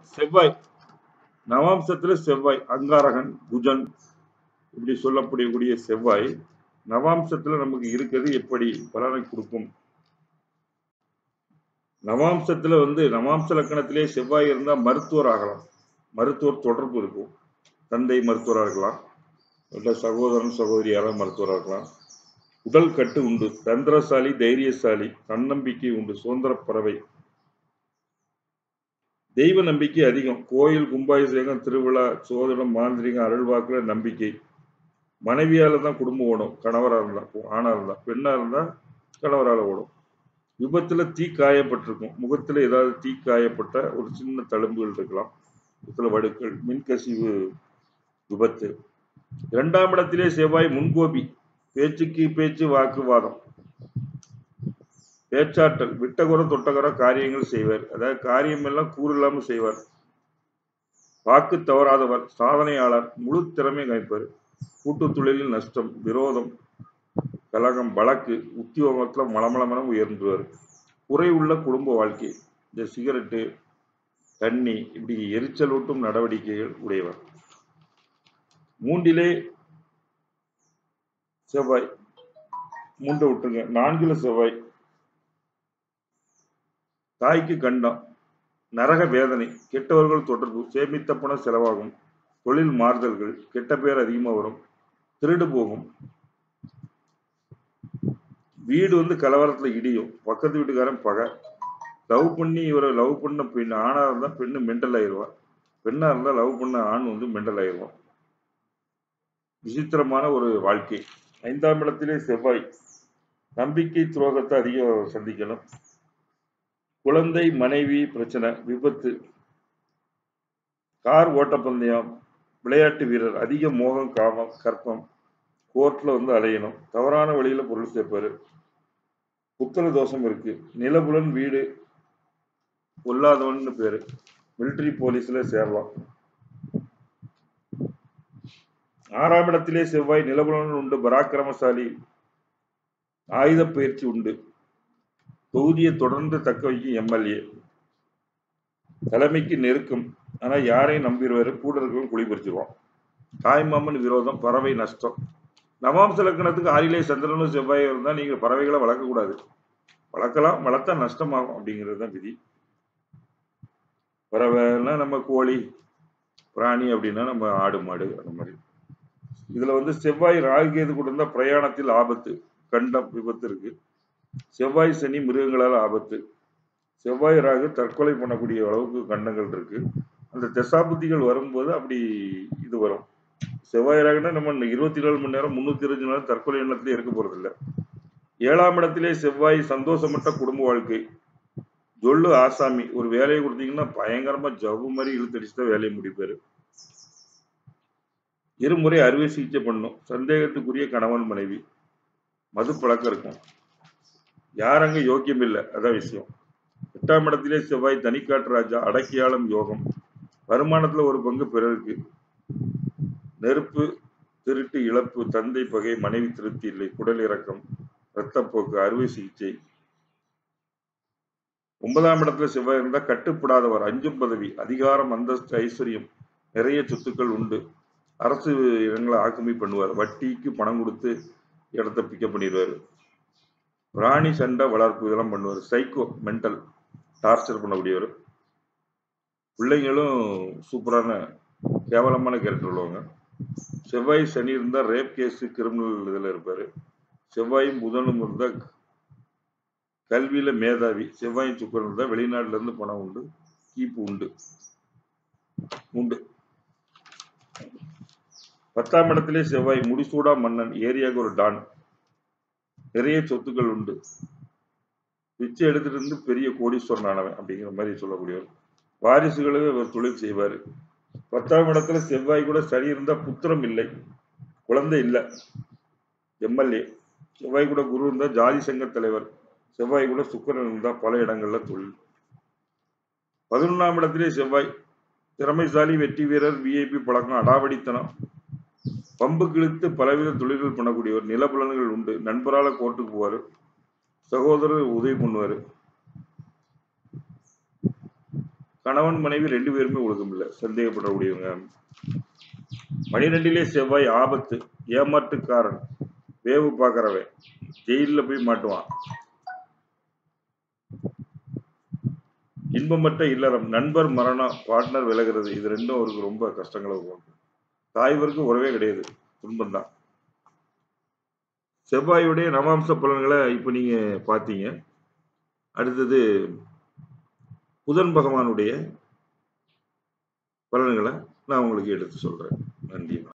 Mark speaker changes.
Speaker 1: செவ்வாய் நவாம்சத்துல செவ்வாய் அங்காரகன் குஜன் இப்படி சொல்லப்படக்கூடிய செவ்வாய் நவாம்சத்துல நமக்கு இருக்கிறது எப்படி பலனை கொடுக்கும் நவாம்சத்துல வந்து நவாம்ச லக்கணத்திலே செவ்வாய் இருந்தா மருத்துவர் ஆகலாம் மருத்துவர் தொடர்பு இருக்கும் தந்தை மருத்துவராக இருக்கலாம் இல்ல சகோதரன் சகோதரியாக மருத்துவராக இருக்கலாம் உடல் கட்டு உண்டு தந்திரசாலி தைரியசாலி தன்னம்பிக்கை உண்டு சுதந்திர பறவை தெய்வ நம்பிக்கை அதிகம் கோயில் கும்பாபிஷேகம் திருவிழா சோதனம் மாந்திரிகம் அருள்வாக்குல நம்பிக்கை மனைவியால தான் குடும்பம் ஓடும் கணவரா இருந்தா ஆணா இருந்தா பெண்ணா இருந்தா கணவரால ஓடும் விபத்துல தீ காயப்பட்டிருக்கும் முகத்துல ஏதாவது தீ காயப்பட்ட ஒரு சின்ன தழும்புகள் இருக்கலாம் முகத்துல வடுக்கள் மின்கசிவு விபத்து இரண்டாம் இடத்திலே செவ்வாய் முன்கோபி பேச்சுக்கு பேச்சு வாக்குவாதம் பேச்சாற்றல் விட்டகுற தொட்டகுற காரியங்கள் செய்வார் அதாவது காரியம் எல்லாம் கூறு இல்லாமல் செய்வார் வாக்கு தவறாதவர் சாதனையாளர் முழு திறமை காய்ப்பார் கூட்டு தொழிலில் நஷ்டம் விரோதம் கலகம் வழக்கு உத்தியோகத்துல மலமளமென உயர்ந்துவார் குறை உள்ள குடும்ப வாழ்க்கை இந்த சிகரெட்டு தண்ணி இப்படி எரிச்சலூட்டும் நடவடிக்கைகள் உடையவர் மூன்றிலே செவ்வாய் மூன்றை விட்டுருங்க நான்குல செவ்வாய் தாய்க்கு கண்டம் நரக வேதனை கெட்டவர்கள் தொடர்பு சேமித்த பணம் செலவாகும் தொழில் மாறுதல்கள் கெட்ட பேர் அதிகமா வரும் திருடு போகும் வீடு வந்து கலவரத்துல இடியும் பக்கத்து வீட்டுக்காரன் பகை லவ் பண்ணி இவரை லவ் பண்ண பெண் ஆணா இருந்தா பெண்ணு மெண்டல் ஆயிடுவான் பெண்ணா இருந்தா லவ் பண்ண ஆண் வந்து மெண்டல் ஆயிடுவான் விசித்திரமான ஒரு வாழ்க்கை ஐந்தாம் இடத்திலே செவ்வாய் நம்பிக்கை துரோகத்தை அதிகம் சந்திக்கணும் குழந்தை மனைவி பிரச்சனை விபத்து கார் ஓட்டப்பந்தயம் விளையாட்டு வீரர் அதிக மோகம் காமம் கற்பம் கோர்ட்ல வந்து அலையணும் தவறான வழியில பொருள் சேர்ப்பாரு புத்திர தோஷம் இருக்கு நிலபுலன் வீடு பொல்லாதவன் பேரு மிலிட்டரி போலீஸ்ல சேரலாம் ஆறாம் இடத்திலே செவ்வாய் நிலபுலன் உண்டு பராக்கிரமசாலி ஆயுத பயிற்சி உண்டு தொகுதியை தொடர்ந்து தக்க வைக்கும் எம்எல்ஏ தலைமைக்கு நெருக்கம் ஆனா யாரையும் நம்பிடுவாரு கூட இருக்கவும் குழி பறிச்சிருவான் தாய்மாமன் விரோதம் பறவை நஷ்டம் நவாம்ச லக்கணத்துக்கு ஆறிலே சந்திரனும் செவ்வாய் இருந்தா நீங்க பறவைகளை வளர்க்கக்கூடாது வளர்க்கலாம் வளர்த்தா நஷ்டமாகும் அப்படிங்கிறது தான் விதி பறவைன்னா நம்ம கோழி பிராணி அப்படின்னா நம்ம ஆடு மாடு அந்த மாதிரி இதுல வந்து செவ்வாய் ராகுகேது கூட இருந்தா பிரயாணத்தில் ஆபத்து கண்டம் விபத்து இருக்கு செவ்வாய் சனி மிருகங்களால் ஆபத்து செவ்வாய் ராகு தற்கொலை பண்ணக்கூடிய அளவுக்கு கண்டங்கள் இருக்கு அந்த தசாபுத்திகள் வரும்போது அப்படி இது வரும் செவ்வாய் ராகுனா நம்ம இருபத்தி நாலு மணி நேரம் முன்னூத்தி இருபத்தி நேரம் தற்கொலை எண்ணத்திலே இருக்க போறது இல்ல ஏழாம் இடத்திலே செவ்வாய் சந்தோஷமற்ற குடும்ப வாழ்க்கை ஜொல்லு ஆசாமி ஒரு வேலையை கொடுத்தீங்கன்னா பயங்கரமா ஜவ்வு மாதிரி இழுத்தடிச்சு தான் வேலையை முடிப்பாரு இருமுறை அறுவை சிகிச்சை பண்ணும் சந்தேகத்துக்குரிய கணவன் மனைவி மது பழக்கம் இருக்கும் யாரங்க யோக்கியம் இல்லை அதான் விஷயம் எட்டாம் இடத்திலே செவ்வாய் தனிக்காட்டு ராஜா அடக்கியாளம் யோகம் வருமானத்துல ஒரு பங்கு பிறருக்கு நெருப்பு திருட்டு இழப்பு தந்தை பகை மனைவி திருப்தி இல்லை குடல் இறக்கம் இரத்தப்போக்கு அறுவை சிகிச்சை ஒன்பதாம் இடத்துல செவ்வாய் இருந்தா கட்டுப்படாதவர் அஞ்சும் பதவி அதிகாரம் அந்தஸ்து ஐஸ்வர்யம் நிறைய சொத்துக்கள் உண்டு அரசு இடங்களை ஆக்கிரமி பண்ணுவார் வட்டிக்கு பணம் கொடுத்து இடத்த பிக்கப் பண்ணிடுவாரு பிராணி சண்டை வளர்ப்பு இதெல்லாம் பண்ணுவார் சைக்கோ மென்டல் டார்ச்சர் பண்ணக்கூடியவர் பிள்ளைங்களும் சூப்பரான கேவலமான கேரக்டர் உள்ளவங்க செவ்வாய் சனி இருந்தா ரேப் கேஸ் கிரிமினல் இதுல இருப்பாரு செவ்வாயும் புதனும் இருந்தா கல்வியில மேதாவி செவ்வாயும் சுக்கரன் இருந்தா வெளிநாட்டுல இருந்து பணம் உண்டு கீப்பு உண்டு உண்டு பத்தாம் இடத்திலே செவ்வாய் முடிசூடா மன்னன் ஏரியாவுக்கு ஒரு டான் நிறைய சொத்துக்கள் உண்டு பிச்சை எடுத்துட்டு இருந்து பெரிய கோடீஸ்வரன் ஆனவன் அப்படிங்கிற மாதிரி சொல்லக்கூடியவர் வாரிசுகளுக்கு அவர் தொழில் செய்வார் பத்தாம் இடத்துல செவ்வாய் கூட சரி இருந்தா புத்திரம் இல்லை குழந்தை இல்லை எம்எல்ஏ செவ்வாய் கூட குரு இருந்தா ஜாதி சங்க தலைவர் செவ்வாய் கூட சுக்கரன் இருந்தா பல இடங்கள்ல தொழில் பதினொன்றாம் இடத்திலே செவ்வாய் திறமைசாலி வெற்றி வீரர் விஐபி பழக்கம் அடாவடித்தனம் பம்பு கிழித்து பலவித தொழில்கள் பண்ணக்கூடியவர் நிலபுலன்கள் உண்டு நண்பரால கோர்ட்டுக்கு போவாரு சகோதரர் உதவி பண்ணுவாரு கணவன் மனைவி ரெண்டு பேருமே ஒழுக்கம் இல்லை சந்தேகப்படக்கூடியவங்க பனிரெண்டிலே செவ்வாய் ஆபத்து ஏமாற்றுக்காரன் வேவு பார்க்கறவன் ஜெயிலில் போய் மாட்டுவான் இன்பமற்ற இல்லறம் நண்பர் மரணம் பார்ட்னர் விலகிறது இது ரெண்டும் அவருக்கு ரொம்ப கஷ்டங்களை உருவாக்கும் தாய்வருக்கு உறவே கிடையாது துன்பம் தான் செவ்வாயுடைய நவாம்ச பலன்களை இப்போ நீங்க பார்த்தீங்க அடுத்தது புதன் பகவானுடைய பலன்களை நான் உங்களுக்கு எடுத்து சொல்றேன் நன்றி